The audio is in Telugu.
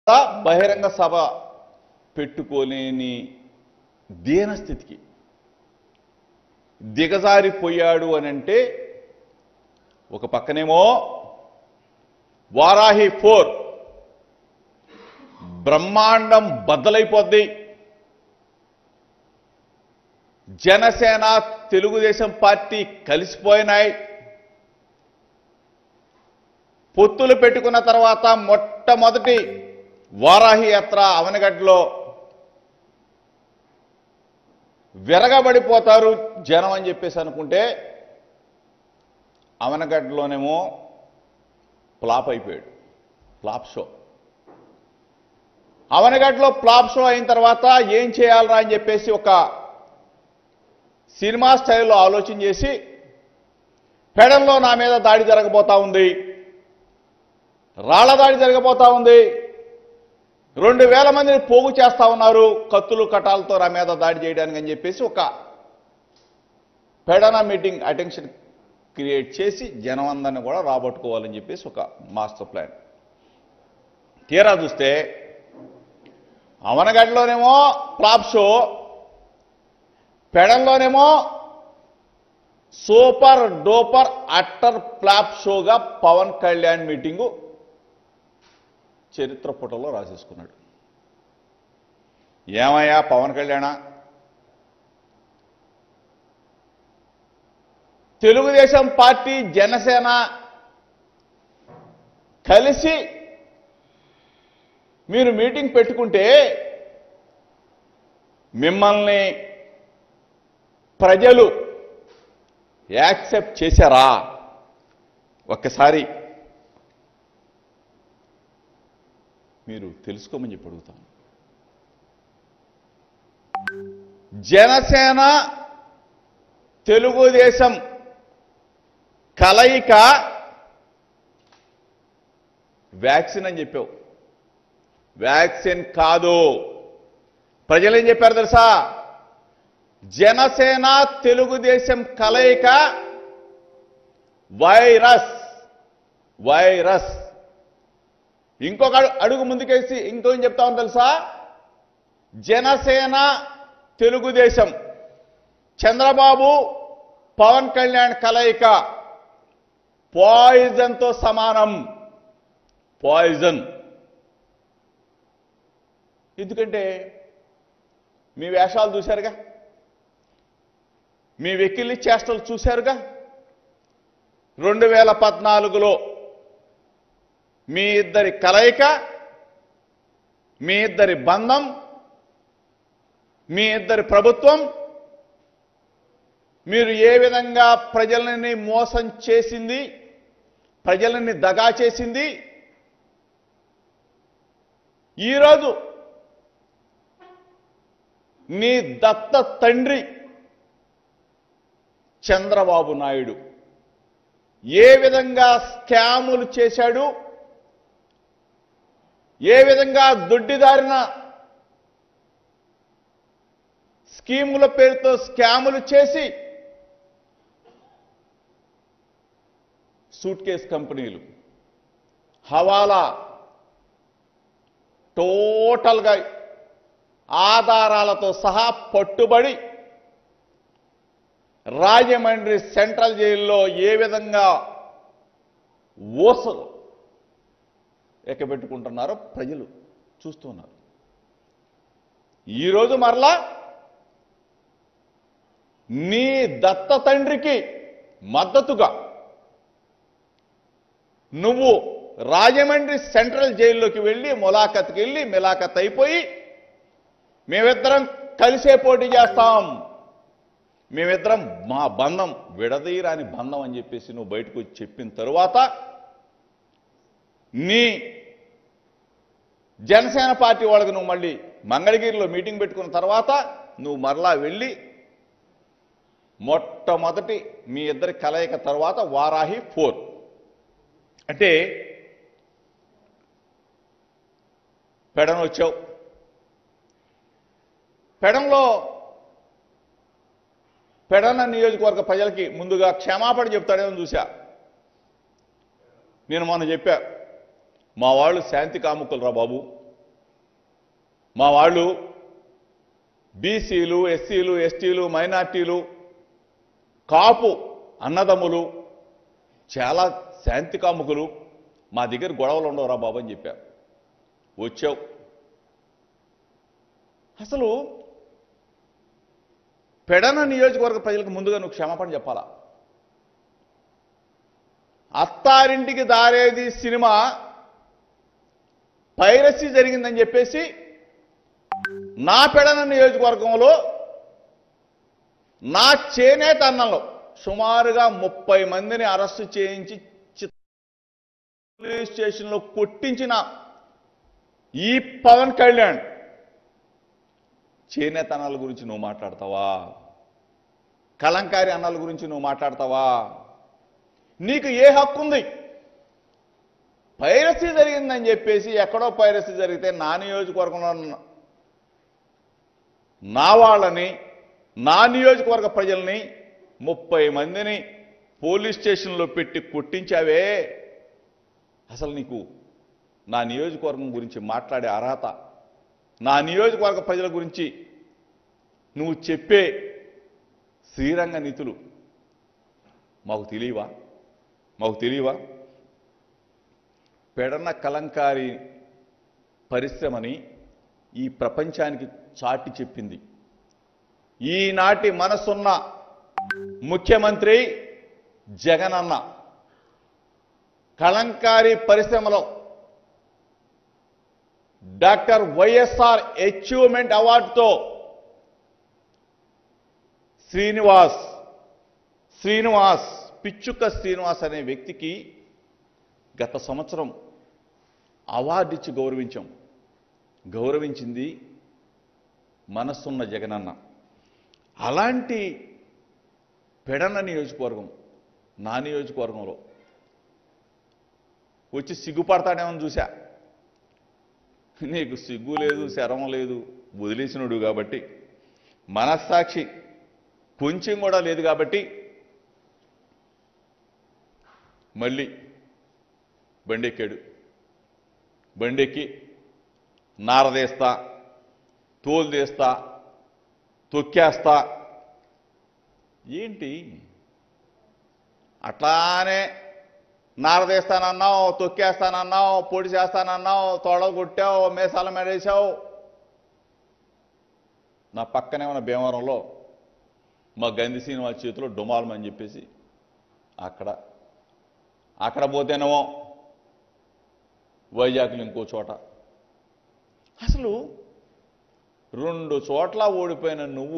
బహిరంగ సభ పెట్టుకోలేని దీనస్థితికి దిగజారిపోయాడు అని అంటే ఒక పక్కనేమో వారాహి ఫోర్ బ్రహ్మాండం బద్దలైపోద్ది జనసేన తెలుగుదేశం పార్టీ కలిసిపోయినాయి పొత్తులు పెట్టుకున్న తర్వాత మొట్టమొదటి వారాహి యాత్ర అవనగడ్డలో విరగబడిపోతారు జనం అని చెప్పేసి అనుకుంటే అవనగడ్డలోనేమో ఫ్లాప్ అయిపోయాడు ఫ్లాప్ షో అవనగడ్డలో ఫ్లాప్ షో అయిన తర్వాత ఏం చేయాలరా అని చెప్పేసి ఒక సినిమా స్టైల్లో ఆలోచన చేసి పెడల్లో నా మీద దాడి జరగబోతా ఉంది రాళ్ల దాడి జరగబోతా ఉంది రెండు వేల మందిని పోగు చేస్తా ఉన్నారు కత్తులు కటాలతో నా మీద దాడి చేయడానికి అని చెప్పేసి ఒక పెడన మీటింగ్ అటెన్షన్ క్రియేట్ చేసి జనం అందరిని కూడా రాబట్టుకోవాలని చెప్పేసి ఒక మాస్టర్ ప్లాన్ తీరా చూస్తే అవనగడ్డలోనేమో ఫ్లాప్ షో పెడంలోనేమో సూపర్ డోపర్ అట్టర్ ఫ్లాప్ షోగా పవన్ కళ్యాణ్ మీటింగు చరిత్ర పుటలో రాసేసుకున్నాడు ఏమయ్యా పవన్ కళ్యాణ తెలుగుదేశం పార్టీ జనసేన కలిసి మీరు మీటింగ్ పెట్టుకుంటే మిమ్మల్ని ప్రజలు యాక్సెప్ట్ చేశారా ఒక్కసారి మీరు తెలుసుకోమని చెప్పి అడుగుతాను జనసేన తెలుగుదేశం కలయిక వ్యాక్సిన్ అని చెప్పావు వ్యాక్సిన్ కాదు ప్రజలు ఏం చెప్పారు తెలుసా జనసేన తెలుగుదేశం కలయిక వైరస్ వైరస్ ఇంకొక అడు- అడుగు ముందుకేసి ఇంకో ఏం చెప్తామని తెలుసా జనసేన తెలుగుదేశం చంద్రబాబు పవన్ కళ్యాణ్ కలయిక పాయిజన్తో సమానం పాయిజన్ ఎందుకంటే మీ వేషాలు చూశారుగా మీ వెకిలి చేష్టలు చూశారుగా రెండు వేల పద్నాలుగులో మీ ఇద్దరి కలయిక మీ ఇద్దరి బంధం మీ ఇద్దరి ప్రభుత్వం మీరు ఏ విధంగా ప్రజలని మోసం చేసింది ప్రజలని దగా చేసింది ఈరోజు నీ దత్త తండ్రి చంద్రబాబు నాయుడు ఏ విధంగా స్కాములు చేశాడు ఏ విధంగా దొడ్డిదారిన స్కీముల పేరుతో స్కాములు చేసి సూట్ కేస్ కంపెనీలు హవాలా టోటల్గా ఆధారాలతో సహా పట్టుబడి రాజమండ్రి సెంట్రల్ జైల్లో ఏ విధంగా ఊసలు ఎక్కబెట్టుకుంటున్నారో ప్రజలు చూస్తున్నారు ఈరోజు మరలా నీ దత్త తండ్రికి మద్దతుగా నువ్వు రాజమండ్రి సెంట్రల్ జైల్లోకి వెళ్ళి ములాఖత్కి వెళ్ళి మిలాఖత్ అయిపోయి మేమిద్దరం కలిసే పోటీ చేస్తాం మేమిద్దరం మా బంధం విడదీయరాని బంధం అని చెప్పేసి నువ్వు బయటకు వచ్చి చెప్పిన తరువాత నీ జనసేన పార్టీ వాళ్ళకి నువ్వు మళ్ళీ మంగళగిరిలో మీటింగ్ పెట్టుకున్న తర్వాత నువ్వు మరలా వెళ్ళి మొట్టమొదటి మీ ఇద్దరి కలయిక తర్వాత వారాహి ఫోర్ అంటే పెడన వచ్చావు పెడంలో పెడన నియోజకవర్గ ప్రజలకి ముందుగా క్షమాపణ చెప్తాడేమో చూశా నేను మొన్న చెప్పా మా వాళ్ళు శాంతి కాముకులు రా బాబు మా వాళ్ళు బీసీలు ఎస్సీలు ఎస్టీలు మైనార్టీలు కాపు అన్నదమ్ములు చాలా శాంతి కాముకులు మా దగ్గర గొడవలు ఉండవురా బాబు అని చెప్పారు వచ్చావు అసలు పెడన నియోజకవర్గ ప్రజలకు ముందుగా నువ్వు క్షమాపణ చెప్పాలా అత్తారింటికి దారేది సినిమా పైరసీ జరిగిందని చెప్పేసి నా పెడన నియోజకవర్గంలో నా చేనేత అన్నంలో సుమారుగా ముప్పై మందిని అరెస్టు చేయించి చిత్- పోలీస్ స్టేషన్లో కొట్టించిన ఈ పవన్ కళ్యాణ్ చేనేత అన్నాల గురించి నువ్వు మాట్లాడతావా కలంకారి అన్నాల గురించి నువ్వు మాట్లాడతావా నీకు ఏ హక్కు ఉంది పైరసీ జరిగిందని చెప్పేసి ఎక్కడో పైరసీ జరిగితే నా నియోజకవర్గంలో ఉన్న నా వాళ్ళని నా నియోజకవర్గ ప్రజల్ని ముప్పై మందిని పోలీస్ స్టేషన్లో పెట్టి కొట్టించావే అసలు నీకు నా నియోజకవర్గం గురించి మాట్లాడే అర్హత నా నియోజకవర్గ ప్రజల గురించి నువ్వు చెప్పే శ్రీరంగ నీతులు మాకు తెలియవా మాకు తెలియవా పెడన కలంకారి పరిశ్రమని ఈ ప్రపంచానికి చాటి చెప్పింది ఈనాటి మనసున్న ముఖ్యమంత్రి జగనన్న కలంకారి పరిశ్రమలో డాక్టర్ వైఎస్ఆర్ అచీవ్మెంట్ అవార్డుతో శ్రీనివాస్ శ్రీనివాస్ పిచ్చుక శ్రీనివాస్ అనే వ్యక్తికి గత సంవత్సరం అవార్డు ఇచ్చి గౌరవించాం గౌరవించింది మనస్సున్న జగనన్న అలాంటి పెడన నియోజకవర్గం నా నియోజకవర్గంలో వచ్చి సిగ్గుపడతాడేమని చూశా నీకు సిగ్గు లేదు శరం లేదు వదిలేసినోడు కాబట్టి మనస్సాక్షి కొంచెం కూడా లేదు కాబట్టి మళ్ళీ బండెక్కాడు బండెక్కి నారదేస్తా తోలు తీస్తా తొక్కేస్తా ఏంటి అట్లానే నారదీస్తానన్నావు తొక్కేస్తానన్నావు పొడి చేస్తానన్నావు తొడ కొట్టావు మేసాల మెడేసావు నా పక్కనే ఉన్న భీమవరంలో మా గంధి శ్రీనివాస్ చేతిలో డుమాలమని చెప్పేసి అక్కడ అక్కడ పోతేనేమో వైజాగ్లో ఇంకో చోట అసలు రెండు చోట్ల ఓడిపోయిన నువ్వు